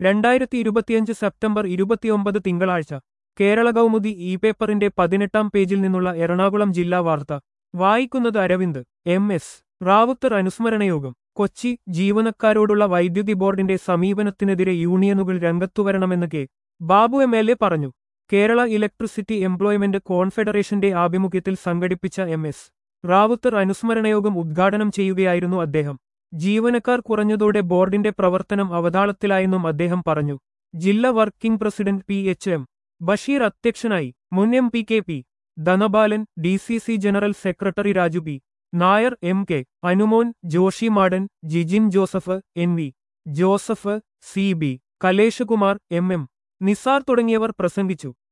രണ്ടായിരത്തി ഇരുപത്തിയഞ്ച് സെപ്റ്റംബർ ഇരുപത്തിയൊമ്പത് തിങ്കളാഴ്ച കേരള കൗമുദി ഇ പേപ്പറിന്റെ പതിനെട്ടാം പേജിൽ നിന്നുള്ള എറണാകുളം ജില്ലാ വാർത്ത വായിക്കുന്നത് അരവിന്ദ് എം എസ് റാവുത്തർ അനുസ്മരണയോഗം കൊച്ചി ജീവനക്കാരോടുള്ള വൈദ്യുതി ബോർഡിന്റെ സമീപനത്തിനെതിരെ യൂണിയനുകൾ രംഗത്തുവരണമെന്ന് K Babu M L A പറഞ്ഞു കേരള ഇലക്ട്രിസിറ്റി എംപ്ലോയ്മെന്റ് കോൺഫെഡറേഷന്റെ ആഭിമുഖ്യത്തിൽ സംഘടിപ്പിച്ച എം എസ് റാവുത്തർ അനുസ്മരണയോഗം ഉദ്ഘാടനം ചെയ്യുകയായിരുന്നു അദ്ദേഹം ജീവനക്കാർ കുറഞ്ഞതോടെ ബോർഡിന്റെ പ്രവർത്തനം അവതാളത്തിലായെന്നും അദ്ദേഹം പറഞ്ഞു ജില്ലാ working president P H M Basheer അധ്യക്ഷനായി മുൻ M P K P Dhanabalan D C C general secretary Raju P Nair M K Anumon Joshi Madan Jijin Joseph N V Joseph C B Kaleshkumar M M Nisar തുടങ്ങിയവർ പ്രസംഗിച്ചു